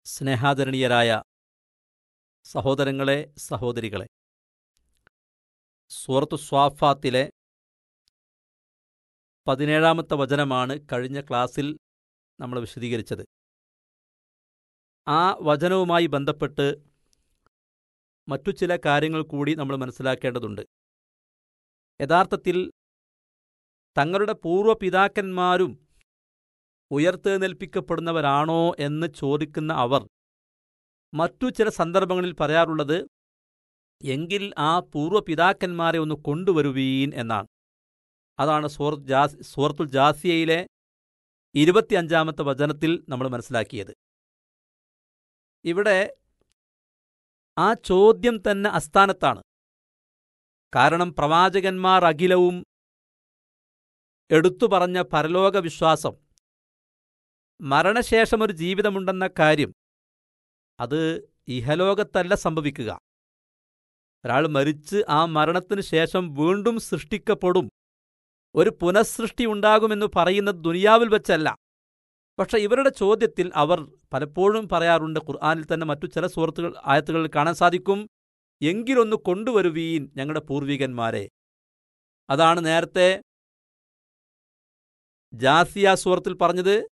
സ്നേഹാദരണീയരായ സഹോദരങ്ങളെ സഹോദരികളെ സൂറത്തു സ്വാഫാത്തിലെ പതിനേഴാമത്തെ വചനമാണ് കഴിഞ്ഞ ക്ലാസ്സിൽ നമ്മൾ വിശദീകരിച്ചത് ആ വചനവുമായി ബന്ധപ്പെട്ട് മറ്റു ചില കാര്യങ്ങൾ കൂടി നമ്മൾ മനസ്സിലാക്കേണ്ടതുണ്ട് യഥാർത്ഥത്തിൽ തങ്ങളുടെ പൂർവ്വപിതാക്കന്മാരും ഉയർത്തെഴുന്നേൽപ്പിക്കപ്പെടുന്നവരാണോ എന്ന് ചോദിക്കുന്ന അവർ മറ്റു ചില സന്ദർഭങ്ങളിൽ പറയാറുള്ളത് എങ്കിൽ ആ പൂർവ്വപിതാക്കന്മാരെ ഒന്ന് കൊണ്ടുവരുവീൻ എന്നാണ് അതാണ് സൂറത്ത് ജാസ് സൂറത്തുൽ ജാസിയയിലെ ഇരുപത്തിയഞ്ചാമത്തെ വചനത്തിൽ നമ്മൾ മനസ്സിലാക്കിയത് ഇവിടെ ആ ചോദ്യം തന്നെ അസ്ഥാനത്താണ് കാരണം പ്രവാചകന്മാർ അഖിലവും എടുത്തു പറഞ്ഞ പരലോക വിശ്വാസം മരണശേഷം ഒരു ജീവിതമുണ്ടെന്ന കാര്യം അത് ഇഹലോകത്തല്ല സംഭവിക്കുക ഒരാൾ മരിച്ച് ആ മരണത്തിന് ശേഷം വീണ്ടും സൃഷ്ടിക്കപ്പെടും ഒരു പുനഃസൃഷ്ടി ഉണ്ടാകുമെന്ന് പറയുന്നത് ദുനിയാവിൽ വെച്ചല്ല പക്ഷെ ഇവരുടെ ചോദ്യത്തിൽ അവർ പലപ്പോഴും പറയാറുണ്ട് ഖുർആാനിൽ തന്നെ മറ്റു ചില സുഹൃത്തുക്കൾ ആയത്തുകളിൽ കാണാൻ സാധിക്കും എങ്കിലൊന്ന് കൊണ്ടുവരുവീൻ ഞങ്ങളുടെ പൂർവികന്മാരെ അതാണ് നേരത്തെ ജാസിയ സുഹൃത്തിൽ പറഞ്ഞത്